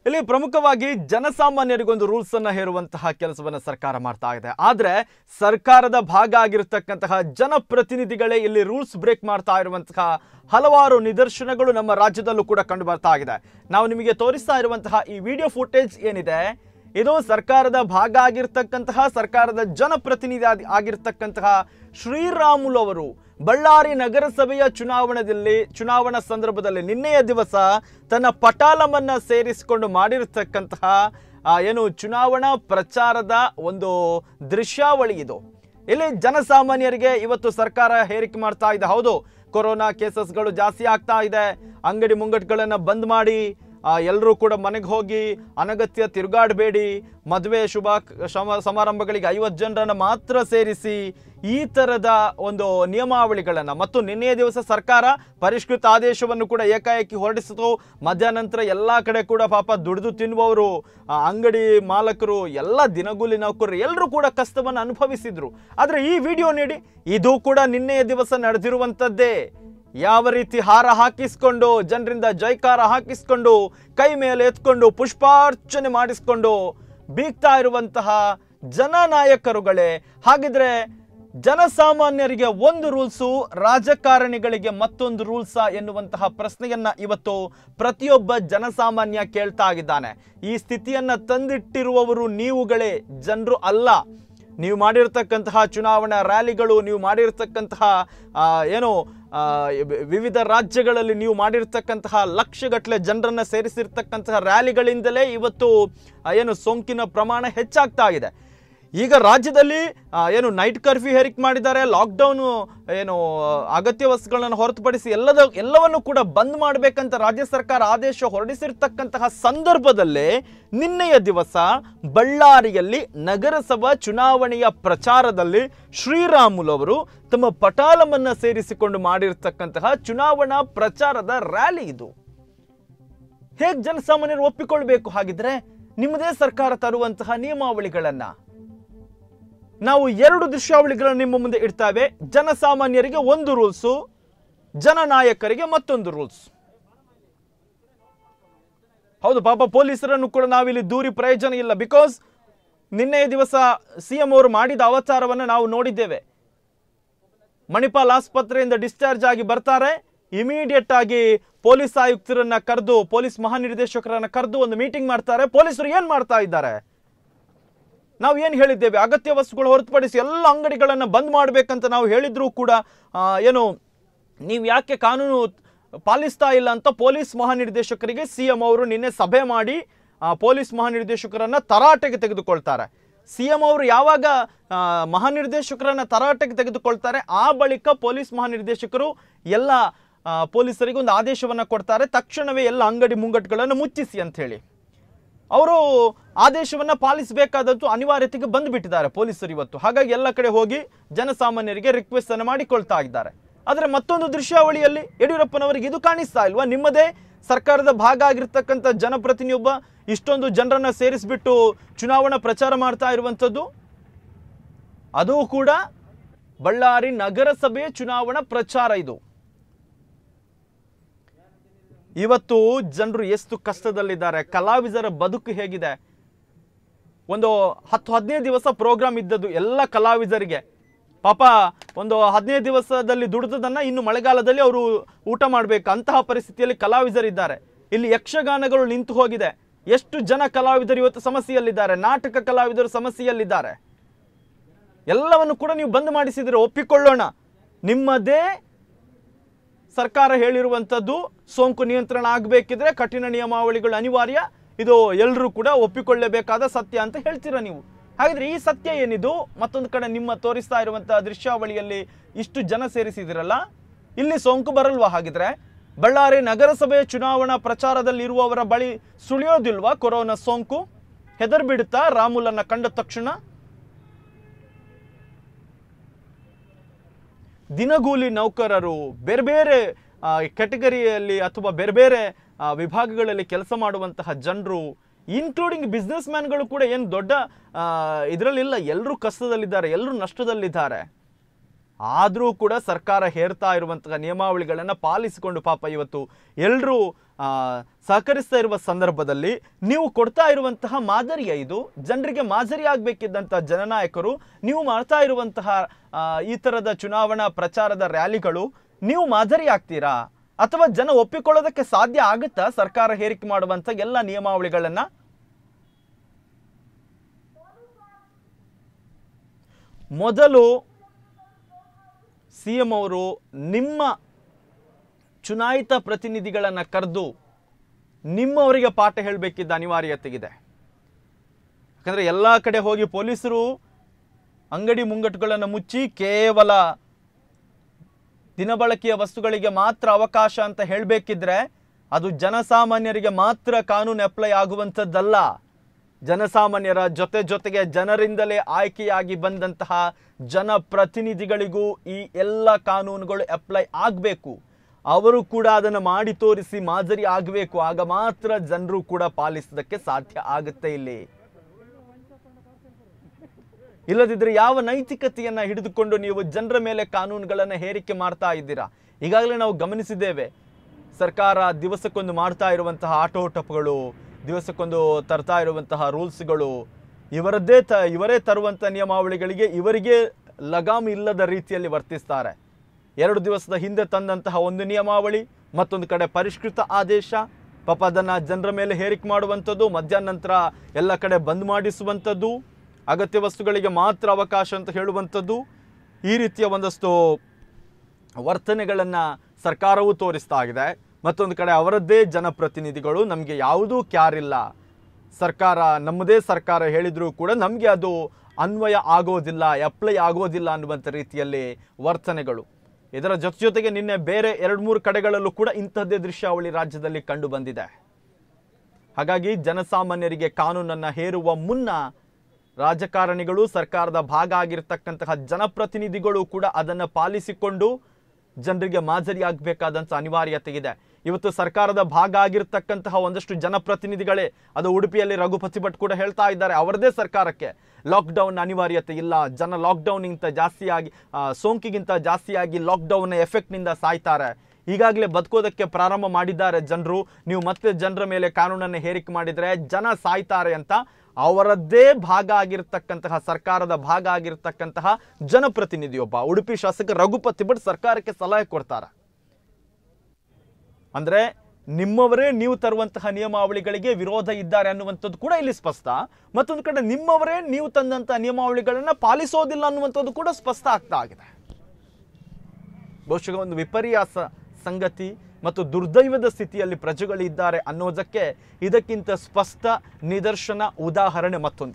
ಇಲ್ಲಿ ಪ್ರಮುಖವಾಗಿ ಜನಸಾಮಾನ್ಯರಿಗೊಂದು ರೂಲ್ಸ್ ಅನ್ನ ಹೇರುವಂತಹ ಕೆಲಸವನ್ನ ಸರ್ಕಾರ ಮಾಡ್ತಾ ಇದೆ ಆದ್ರೆ ಸರ್ಕಾರದ ಭಾಗ ಆಗಿರತಕ್ಕಂತಹ ಜನಪ್ರತಿನಿಧಿಗಳೇ ಇಲ್ಲಿ ರೂಲ್ಸ್ ಬ್ರೇಕ್ ಮಾಡ್ತಾ ಇರುವಂತಹ ಹಲವಾರು ನಿದರ್ಶನಗಳು ನಮ್ಮ ರಾಜ್ಯದಲ್ಲೂ ಕೂಡ ಕಂಡು ಬರ್ತಾ ಇದೆ ನಾವು ನಿಮಗೆ ತೋರಿಸ್ತಾ ಇರುವಂತಹ ಈ ವಿಡಿಯೋ ಫುಟೇಜ್ ಏನಿದೆ ಇದು ಸರ್ಕಾರದ ಭಾಗ ಆಗಿರ್ತಕ್ಕಂತಹ ಸರ್ಕಾರದ ಜನಪ್ರತಿನಿಧಿ ಆಗಿ- ಆಗಿರ್ತಕ್ಕಂತಹ ಶ್ರೀರಾಮುಲು ಅವರು ಬಳ್ಳಾರಿ ನಗರಸಭೆಯ ಚುನಾವಣೆಯಲ್ಲಿ ಚುನಾವಣಾ ಸಂದರ್ಭದಲ್ಲಿ ನಿನ್ನೆಯ ದಿವಸ ತನ್ನ ಪಟಾಲಮನ್ನ ಸೇರಿಸಿಕೊಂಡು ಮಾಡಿರ್ತಕ್ಕಂತಹ ಆ, ಏನು ಚುನಾವಣಾ ಪ್ರಚಾರದ ಒಂದು ದೃಶ್ಯಾವಳಿ ಇದು ಇಲ್ಲಿ ಜನಸಾಮಾನ್ಯರಿಗೆ ಇವತ್ತು ಸರ್ಕಾರ ಹೇರಿಕೆ ಮಾಡ್ತಾ ಇದೆ ಹೌದು ಕೊರೋನಾ ಕೇಸಸ್ಗಳು ಜಾಸ್ತಿ ಆಗ್ತಾ ಇದೆ ಅಂಗಡಿ ಮುಂಗಟ್ಟುಗಳನ್ನು ಬಂದ್ ಮಾಡಿ ಎಲ್ಲರೂ ಕೂಡ ಮನೆಗೆ ಹೋಗಿ ಅನಗತ್ಯ ತಿರುಗಾಡಬೇಡಿ ಮದುವೆ ಶುಭ ಶಮ ಸಮಾರಂಭಗಳಿಗೆ ಐವತ್ತು ಜನರನ್ನು ಮಾತ್ರ ಸೇರಿಸಿ ಈ ಥರದ ಒಂದು ನಿಯಮಾವಳಿಗಳನ್ನು ಮತ್ತು ನಿನ್ನೆಯ ದಿವಸ ಸರ್ಕಾರ ಪರಿಷ್ಕೃತ ಆದೇಶವನ್ನು ಕೂಡ ಏಕಾಏಕಿ ಹೊರಡಿಸಿತು ಮಧ್ಯಾಹ್ನಂತರ ಎಲ್ಲ ಕಡೆ ಕೂಡ ಪಾಪ ದುಡಿದು ತಿನ್ನುವವರು ಆ, ಅಂಗಡಿ ಮಾಲಕರು ಎಲ್ಲ ದಿನಗೂಲಿ ನೌಕರರು ಎಲ್ಲರೂ ಕೂಡ ಕಷ್ಟವನ್ನು ಅನುಭವಿಸಿದ್ರು ಆದರೆ ಈ ವಿಡಿಯೋ ನೀಡಿ ಇದು ಕೂಡ ನಿನ್ನೆಯ ದಿವಸ ನಡೆದಿರುವಂಥದ್ದೇ ಯಾವ ರೀತಿ ಹಾರ ಹಾಕಿಸ್ಕೊಂಡು ಜನರಿಂದ ಜೈಕಾರ ಹಾಕಿಸ್ಕೊಂಡು ಕೈ ಮೇಲೆ ಎತ್ಕೊಂಡು ಪುಷ್ಪಾರ್ಚನೆ ಮಾಡಿಸ್ಕೊಂಡು ಬೀಗ್ತಾ ಇರುವಂತಹ ಜನನಾಯಕರುಗಳೇ ಹಾಗಿದ್ರೆ ಜನಸಾಮಾನ್ಯರಿಗೆ ಒಂದು ರೂಲ್ಸು ರಾಜಕಾರಣಿಗಳಿಗೆ ಮತ್ತೊಂದು ರೂಲ್ಸ ಎನ್ನುವಂತಹ ಪ್ರಶ್ನೆಯನ್ನ ಇವತ್ತು ಪ್ರತಿಯೊಬ್ಬ ಜನಸಾಮಾನ್ಯ ಕೇಳ್ತಾ ಆಗಿದ್ದಾನೆ ಈ ಸ್ಥಿತಿಯನ್ನ ತಂದಿಟ್ಟಿರುವವರು ನೀವುಗಳೇ ಜನರು ಅಲ್ಲ ನೀವು ಮಾಡಿರ್ತಕ್ಕಂತಹ ಚುನಾವಣಾ ರ್ಯಾಲಿಗಳು ನೀವು ಮಾಡಿರ್ತಕ್ಕಂತಹ ಆ, ಏನು ಆ, ವಿ- ವಿವಿಧ ರಾಜ್ಯಗಳಲ್ಲಿ ನೀವು ಮಾಡಿರ್ತಕ್ಕಂತಹ ಲಕ್ಷಗಟ್ಟಲೆ ಜನರನ್ನ ಸೇರಿಸಿರ್ತಕ್ಕಂತಹ ರ್ಯಾಲಿಗಳಿಂದಲೇ ಇವತ್ತು ಆ, ಏನು ಸೋಂಕಿನ ಪ್ರಮಾಣ ಹೆಚ್ಚಾಗ್ತಾ ಇದೆ ಈಗ ರಾಜ್ಯದಲ್ಲಿ ಆ, ಏನು ನೈಟ್ ಕರ್ಫ್ಯೂ ಹೇರಿಕೆ ಮಾಡಿದ್ದಾರೆ ಲಾಕ್ಡೌನು ಏನು ಅಗತ್ಯ ವಸ್ತುಗಳನ್ನು ಹೊರತುಪಡಿಸಿ ಎಲ್ಲದ ಎಲ್ಲವನ್ನು ಕೂಡ ಬಂದ್ ಮಾಡಬೇಕಂತ ರಾಜ್ಯ ಸರ್ಕಾರ ಆದೇಶ ಹೊರಡಿಸಿರ್ತಕ್ಕಂತಹ ಸಂದರ್ಭದಲ್ಲೇ ನಿನ್ನೆಯ ದಿವಸ ಬಳ್ಳಾರಿಯಲ್ಲಿ ನಗರಸಭಾ ಚುನಾವಣೆಯ ಪ್ರಚಾರದಲ್ಲಿ ಶ್ರೀರಾಮುಲು ಅವರು ತಮ್ಮ ಪಟಾಲಮನ್ನ ಸೇರಿಸಿಕೊಂಡು ಮಾಡಿರ್ತಕ್ಕಂತಹ ಚುನಾವಣಾ ಪ್ರಚಾರದ ರ್ಯಾಲಿ ಇದು ಹೇಗೆ ಜನಸಾಮಾನ್ಯರು ಒಪ್ಪಿಕೊಳ್ಬೇಕು ಹಾಗಿದ್ರೆ ನಿಮ್ಮದೇ ಸರ್ಕಾರ ತರುವಂತಹ ನಿಯಮಾವಳಿಗಳನ್ನ ನಾವು ಎರಡು ದೃಶ್ಯಾವಳಿಗಳನ್ನು ನಿಮ್ಮ ಮುಂದೆ ಇಡ್ತಾವೆ ಜನಸಾಮಾನ್ಯರಿಗೆ ಒಂದು ರೂಲ್ಸು ಜನನಾಯಕರಿಗೆ ಮತ್ತೊಂದು ರೂಲ್ಸ್ ಹೌದು ಪಾಪ ಪೊಲೀಸರನ್ನು ಕೂಡ ನಾವಿಲ್ಲಿ ದೂರಿ ಪ್ರಯೋಜನ ಇಲ್ಲ ಬಿಕಾಸ್ ನಿನ್ನೆಯ ದಿವಸ ಸಿ ಎಂ ಅವರು ಮಾಡಿದ ಅವತಾರವನ್ನು ನಾವು ನೋಡಿದ್ದೇವೆ ಮಣಿಪಾಲ್ ಆಸ್ಪತ್ರೆಯಿಂದ ಡಿಸ್ಚಾರ್ಜ್ ಆಗಿ ಬರ್ತಾರೆ ಇಮಿಡಿಯೇಟ್ ಆಗಿ ಪೊಲೀಸ್ ಆಯುಕ್ತರನ್ನ ಕರೆದು ಪೊಲೀಸ್ ಮಹಾನಿರ್ದೇಶಕರನ್ನ ಕರೆದು ಒಂದು ಮೀಟಿಂಗ್ ಮಾಡ್ತಾರೆ ಪೊಲೀಸರು ಏನ್ ಮಾಡ್ತಾ ಇದ್ದಾರೆ ನಾವು ಏನು ಹೇಳಿದ್ದೇವೆ ಅಗತ್ಯ ವಸ್ತುಗಳು ಹೊರತುಪಡಿಸಿ ಎಲ್ಲ ಅಂಗಡಿಗಳನ್ನು ಬಂದ್ ಮಾಡಬೇಕಂತ ನಾವು ಹೇಳಿದ್ರೂ ಕೂಡ ಆ, ಏನು ನೀವು ಯಾಕೆ ಕಾನೂನು ಪಾಲಿಸ್ತಾ ಇಲ್ಲ ಅಂತ ಪೊಲೀಸ್ ಮಹಾನಿರ್ದೇಶಕರಿಗೆ ಸಿ ಎಂ ಅವರು ನಿನ್ನೆ ಸಭೆ ಮಾಡಿ ಆ, ಪೊಲೀಸ್ ಮಹಾನಿರ್ದೇಶಕರನ್ನ ತರಾಟೆಗೆ ತೆಗೆದುಕೊಳ್ತಾರೆ ಸಿ ಎಂ ಅವರು ಯಾವಾಗ ಆ, ಮಹಾನಿರ್ದೇಶಕರನ್ನ ತರಾಟೆಗೆ ತೆಗೆದುಕೊಳ್ತಾರೆ ಆ ಬಳಿಕ ಪೊಲೀಸ್ ಮಹಾನಿರ್ದೇಶಕರು ಎಲ್ಲ ಆ, ಪೊಲೀಸರಿಗೆ ಒಂದು ಆದೇಶವನ್ನು ಕೊಡ್ತಾರೆ ತಕ್ಷಣವೇ ಎಲ್ಲ ಅಂಗಡಿ ಮುಂಗಟ್ಟುಗಳನ್ನು ಮುಚ್ಚಿಸಿ ಅಂತ ಹೇಳಿ ಅವರು ಆದೇಶವನ್ನ ಪಾಲಿಸಬೇಕಾದದ್ದು ಅನಿವಾರ್ಯತೆಗೆ ಬಂದುಬಿಟ್ಟಿದ್ದಾರೆ ಪೊಲೀಸರು ಇವತ್ತು ಹಾಗಾಗಿ ಎಲ್ಲ ಕಡೆ ಹೋಗಿ ಜನಸಾಮಾನ್ಯರಿಗೆ ರಿಕ್ವೆಸ್ಟ್ ಅನ್ನು ಮಾಡಿಕೊಳ್ತಾ ಇದ್ದಾರೆ ಆದರೆ ಮತ್ತೊಂದು ದೃಶ್ಯಾವಳಿಯಲ್ಲಿ ಯಡಿಯೂರಪ್ಪನವರಿಗೆ ಇದು ಕಾಣಿಸ್ತಾ ಇಲ್ವಾ ನಿಮ್ಮದೇ ಸರ್ಕಾರದ ಭಾಗ ಆಗಿರ್ತಕ್ಕಂಥ ಜನಪ್ರತಿನಿಯೊಬ್ಬ ಇಷ್ಟೊಂದು ಜನರನ್ನ ಸೇರಿಸ್ಬಿಟ್ಟು ಚುನಾವಣಾ ಪ್ರಚಾರ ಮಾಡ್ತಾ ಇರುವಂಥದ್ದು ಅದು ಕೂಡ ಬಳ್ಳಾರಿ ನಗರಸಭೆ ಚುನಾವಣಾ ಪ್ರಚಾರ ಇದು ಇವತ್ತು ಜನರು ಎಷ್ಟು ಕಷ್ಟದಲ್ಲಿದ್ದಾರೆ ಕಲಾವಿದರ ಬದುಕು ಹೇಗಿದೆ ಒಂದು ಹತ್ತು ಹದಿನೈದು ದಿವಸ ಪ್ರೋಗ್ರಾಮ್ ಇದ್ದದ್ದು ಎಲ್ಲ ಕಲಾವಿದರಿಗೆ ಪಾಪ ಒಂದು ಹದಿನೈದು ದಿವಸದಲ್ಲಿ ದುಡಿದದನ್ನ ಇನ್ನು ಮಳೆಗಾಲದಲ್ಲಿ ಅವರು ಊಟ ಮಾಡಬೇಕು ಅಂತಹ ಪರಿಸ್ಥಿತಿಯಲ್ಲಿ ಕಲಾವಿದರಿದ್ದಾರೆ ಇಲ್ಲಿ ಯಕ್ಷಗಾನಗಳು ನಿಂತು ಹೋಗಿದೆ ಎಷ್ಟು ಜನ ಕಲಾವಿದರು ಇವತ್ತು ಸಮಸ್ಯೆಯಲ್ಲಿದ್ದಾರೆ ನಾಟಕ ಕಲಾವಿದರು ಸಮಸ್ಯೆಯಲ್ಲಿದ್ದಾರೆ ಎಲ್ಲವನ್ನು ಕೂಡ ನೀವು ಬಂದ್ ಮಾಡಿಸಿದ್ರೆ ಒಪ್ಪಿಕೊಳ್ಳೋಣ ನಿಮ್ಮದೇ ಸರ್ಕಾರ ಹೇಳಿರುವಂಥದ್ದು ಸೋಂಕು ನಿಯಂತ್ರಣ ಆಗಬೇಕಿದ್ರೆ ಕಠಿಣ ನಿಯಮಾವಳಿಗಳು ಅನಿವಾರ್ಯ ಇದು ಎಲ್ಲರೂ ಕೂಡ ಒಪ್ಪಿಕೊಳ್ಳಬೇಕಾದ ಸತ್ಯ ಅಂತ ಹೇಳ್ತೀರಾ ನೀವು ಹಾಗಾದ್ರೆ ಈ ಸತ್ಯ ಏನಿದು ಮತ್ತೊಂದು ಕಡೆ ನಿಮ್ಮ ತೋರಿಸ್ತಾ ಇರುವಂತಹ ದೃಶ್ಯಾವಳಿಯಲ್ಲಿ ಇಷ್ಟು ಜನ ಸೇರಿಸಿದಿರಲ್ಲ ಇಲ್ಲಿ ಸೋಂಕು ಬರಲ್ವಾ ಹಾಗಿದ್ರೆ ಬಳ್ಳಾರಿ ನಗರಸಭೆ ಚುನಾವಣಾ ಪ್ರಚಾರದಲ್ಲಿ ಇರುವವರ ಬಳಿ ಸುಳಿಯೋದಿಲ್ವಾ ಕೊರೋನಾ ಸೋಂಕು ಹೆದರ್ಬಿಡುತ್ತಾ ರಾಮುಲನ್ನ ಕಂಡ ತಕ್ಷಣ ದಿನಗೂಲಿ ನೌಕರರು ಬೇರೆ ಬೇರೆ ಕೆಟಗರಿಯಲ್ಲಿ ಅಥವಾ ಬೇರೆ ಬೇರೆ ಆ, ವಿಭಾಗಗಳಲ್ಲಿ ಕೆಲಸ ಮಾಡುವಂತಹ ಜನರು ಇನ್ಕ್ಲೂಡಿಂಗ್ ಬಿಸ್ನೆಸ್ ಮ್ಯಾನ್ಗಳು ಕೂಡ ಏನು ದೊಡ್ಡ ಇದರಲ್ಲಿಲ್ಲ ಎಲ್ಲರೂ ಕಷ್ಟದಲ್ಲಿದ್ದಾರೆ ಎಲ್ಲರೂ ನಷ್ಟದಲ್ಲಿದ್ದಾರೆ ಆದರೂ ಕೂಡ ಸರ್ಕಾರ ಹೇರ್ತಾ ಇರುವಂತಹ ನಿಯಮಾವಳಿಗಳನ್ನು ಪಾಲಿಸಿಕೊಂಡು ಪಾಪ ಇವತ್ತು ಎಲ್ಲರೂ ಸಹಕರಿಸ್ತಾ ಇರುವ ಸಂದರ್ಭದಲ್ಲಿ ನೀವು ಕೊಡ್ತಾ ಇರುವಂತಹ ಮಾದರಿಯ ಇದು ಜನರಿಗೆ ಮಾದರಿ ಆಗಬೇಕಿದ್ದಂಥ ಜನನಾಯಕರು ನೀವು ಮಾಡ್ತಾ ಇರುವಂತಹ ಆ, ಈ ಥರದ ಚುನಾವಣಾ ಪ್ರಚಾರದ ರ್ಯಾಲಿಗಳು ನೀವು ಮಾದರಿ ಆಗ್ತೀರಾ ಅಥವಾ ಜನ ಒಪ್ಪಿಕೊಳ್ಳೋದಕ್ಕೆ ಸಾಧ್ಯ ಆಗುತ್ತಾ ಸರ್ಕಾರ ಹೇರಿಕೆ ಮಾಡುವಂಥ ಎಲ್ಲ ನಿಯಮಾವಳಿಗಳನ್ನು ಮೊದಲು ಸಿ ಎಂ ಅವರು ನಿಮ್ಮ ಚುನಾಯಿತ ಪ್ರತಿನಿಧಿಗಳನ್ನು ಕರೆದು ನಿಮ್ಮವರಿಗೆ ಪಾಠ ಹೇಳಬೇಕಿದ್ದ ಅನಿವಾರ್ಯತೆಗಿದೆ ಯಾಕಂದರೆ ಎಲ್ಲ ಕಡೆ ಹೋಗಿ ಪೊಲೀಸರು ಅಂಗಡಿ ಮುಂಗಟ್ಟುಗಳನ್ನು ಮುಚ್ಚಿ ಕೇವಲ ದಿನಬಳಕೆಯ ವಸ್ತುಗಳಿಗೆ ಮಾತ್ರ ಅವಕಾಶ ಅಂತ ಹೇಳಬೇಕಿದ್ರೆ ಅದು ಜನಸಾಮಾನ್ಯರಿಗೆ ಮಾತ್ರ ಕಾನೂನು ಅಪ್ಲೈ ಆಗುವಂಥದ್ದಲ್ಲ ಜನಸಾಮಾನ್ಯರ ಜೊತೆ ಜೊತೆಗೆ ಜನರಿಂದಲೇ ಆಯ್ಕೆಯಾಗಿ ಬಂದಂತಹ ಜನಪ್ರತಿನಿಧಿಗಳಿಗೂ ಈ ಎಲ್ಲ ಕಾನೂನುಗಳು ಅಪ್ಲೈ ಆಗಬೇಕು ಅವರು ಕೂಡ ಅದನ್ನು ಮಾಡಿ ತೋರಿಸಿ ಮಾದರಿ ಆಗಬೇಕು ಆಗ ಮಾತ್ರ ಜನರು ಕೂಡ ಪಾಲಿಸೋದಕ್ಕೆ ಸಾಧ್ಯ ಆಗುತ್ತೆ ಇಲ್ಲಿ ಇಲ್ಲದಿದ್ದರೆ ಯಾವ ನೈತಿಕತೆಯನ್ನ ಹಿಡಿದುಕೊಂಡು ನೀವು ಜನರ ಮೇಲೆ ಕಾನೂನುಗಳನ್ನು ಹೇರಿಕೆ ಮಾಡ್ತಾ ಇದ್ದೀರಾ ಈಗಾಗಲೇ ನಾವು ಗಮನಿಸಿದ್ದೇವೆ ಸರ್ಕಾರ ದಿವಸಕ್ಕೊಂದು ಮಾಡ್ತಾ ಇರುವಂತಹ ಆಟೋಟಪ್ಗಳು ದಿವಸಕ್ಕೊಂದು ತರ್ತಾ ಇರುವಂತಹ ರೂಲ್ಸ್ಗಳು ಇವರದ್ದೇ ತ ಇವರೇ ತರುವಂಥ ನಿಯಮಾವಳಿಗಳಿಗೆ ಇವರಿಗೆ ಲಗಾಮ್ ಇಲ್ಲದ ರೀತಿಯಲ್ಲಿ ವರ್ತಿಸ್ತಾರೆ ಎರಡು ದಿವಸದ ಹಿಂದೆ ತಂದಂತಹ ಒಂದು ನಿಯಮಾವಳಿ ಮತ್ತೊಂದು ಕಡೆ ಪರಿಷ್ಕೃತ ಆದೇಶ ಪಾಪ ಅದನ್ನು ಜನರ ಮೇಲೆ ಹೇರಿಕೆ ಮಾಡುವಂಥದ್ದು ಮಧ್ಯಾಹ್ನ ನಂತರ ಎಲ್ಲ ಕಡೆ ಬಂದ್ ಮಾಡಿಸುವಂಥದ್ದು ಅಗತ್ಯ ವಸ್ತುಗಳಿಗೆ ಮಾತ್ರ ಅವಕಾಶ ಅಂತ ಹೇಳುವಂಥದ್ದು ಈ ರೀತಿಯ ಒಂದಷ್ಟು ವರ್ತನೆಗಳನ್ನು ಸರ್ಕಾರವು ತೋರಿಸ್ತಾ ಇದೆ ಮತ್ತೊಂದು ಕಡೆ ಅವರದ್ದೇ ಜನಪ್ರತಿನಿಧಿಗಳು ನಮಗೆ ಯಾವುದೂ ಕ್ಯಾರ್ ಇಲ್ಲ ಸರ್ಕಾರ ನಮ್ಮದೇ ಸರ್ಕಾರ ಹೇಳಿದರೂ ಕೂಡ ನಮಗೆ ಅದು ಅನ್ವಯ ಆಗೋದಿಲ್ಲ ಅಪ್ಲೈ ಆಗೋದಿಲ್ಲ ಅನ್ನುವಂಥ ರೀತಿಯಲ್ಲಿ ವರ್ತನೆಗಳು ಇದರ ಜೊತೆ ಜೊತೆಗೆ ನಿನ್ನೆ ಬೇರೆ ಎರಡು ಮೂರು ಕಡೆಗಳಲ್ಲೂ ಕೂಡ ಇಂಥದ್ದೇ ದೃಶ್ಯಾವಳಿ ರಾಜ್ಯದಲ್ಲಿ ಕಂಡು ಬಂದಿದೆ ಹಾಗಾಗಿ ಜನಸಾಮಾನ್ಯರಿಗೆ ಕಾನೂನನ್ನು ಹೇರುವ ಮುನ್ನ ರಾಜಕಾರಣಿಗಳು ಸರ್ಕಾರದ ಭಾಗ ಆಗಿರ್ತಕ್ಕಂತಹ ಜನಪ್ರತಿನಿಧಿಗಳು ಕೂಡ ಅದನ್ನು ಪಾಲಿಸಿಕೊಂಡು ಜನರಿಗೆ ಮಾದರಿಯಾಗಬೇಕಾದಂಥ ಅನಿವಾರ್ಯತೆ ಇದೆ ಇವತ್ತು ಸರ್ಕಾರದ ಭಾಗ ಆಗಿರ್ತಕ್ಕಂತಹ ಒಂದಷ್ಟು ಜನಪ್ರತಿನಿಧಿಗಳೇ ಅದು ಉಡುಪಿಯಲ್ಲಿ ರಘುಪತಿ ಭಟ್ ಕೂಡ ಹೇಳ್ತಾ ಇದ್ದಾರೆ ಅವರದೇ ಸರ್ಕಾರಕ್ಕೆ ಲಾಕ್ಡೌನ್ ಅನಿವಾರ್ಯತೆ ಇಲ್ಲ ಜನ ಲಾಕ್ಡೌನ್ಗಿಂತ ಜಾಸ್ತಿಯಾಗಿ ಆ, ಸೋಂಕಿಗಿಂತ ಜಾಸ್ತಿಯಾಗಿ ಲಾಕ್ಡೌನ್ ಎಫೆಕ್ಟ್ನಿಂದ ಸಾಯ್ತಾರೆ ಈಗಾಗಲೇ ಬದುಕೋದಕ್ಕೆ ಪ್ರಾರಂಭ ಮಾಡಿದ್ದಾರೆ ಜನರು ನೀವು ಮತ್ತೆ ಜನರ ಮೇಲೆ ಕಾನೂನನ್ನು ಹೇರಿಕೆ ಮಾಡಿದರೆ ಜನ ಸಾಯ್ತಾರೆ ಅಂತ ಅವರದ್ದೇ ಭಾಗ ಆಗಿರ್ತಕ್ಕಂತಹ ಸರ್ಕಾರದ ಭಾಗ ಆಗಿರ್ತಕ್ಕಂತಹ ಜನಪ್ರತಿನಿಧಿಯೊಬ್ಬ ಉಡುಪಿ ಶಾಸಕ ರಘುಪತಿ ಭಟ್ ಸರ್ಕಾರಕ್ಕೆ ಸಲಹೆ ಕೊಡ್ತಾರೆ ಅಂದ್ರೆ ನಿಮ್ಮವರೇ ನೀವು ತರುವಂತಹ ನಿಯಮಾವಳಿಗಳಿಗೆ ವಿರೋಧ ಇದ್ದಾರೆ ಅನ್ನುವಂಥದ್ದು ಕೂಡ ಇಲ್ಲಿ ಸ್ಪಷ್ಟ ಮತ್ತೊಂದು ಕಡೆ ನಿಮ್ಮವರೇ ನೀವು ತಂದಂತಹ ನಿಯಮಾವಳಿಗಳನ್ನ ಪಾಲಿಸೋದಿಲ್ಲ ಅನ್ನುವಂಥದ್ದು ಕೂಡ ಸ್ಪಷ್ಟ ಆಗ್ತಾ ಆಗಿದೆ ಬಹುಶಃ ಒಂದು ವಿಪರ್ಯಾಸ ಸಂಗತಿ ಮತ್ತು ದುರ್ದೈವದ ಸ್ಥಿತಿಯಲ್ಲಿ ಪ್ರಜೆಗಳಿದ್ದಾರೆ ಅನ್ನೋದಕ್ಕೆ ಇದಕ್ಕಿಂತ ಸ್ಪಷ್ಟ ನಿದರ್ಶನ ಉದಾಹರಣೆ ಮತ್ತೊಂದು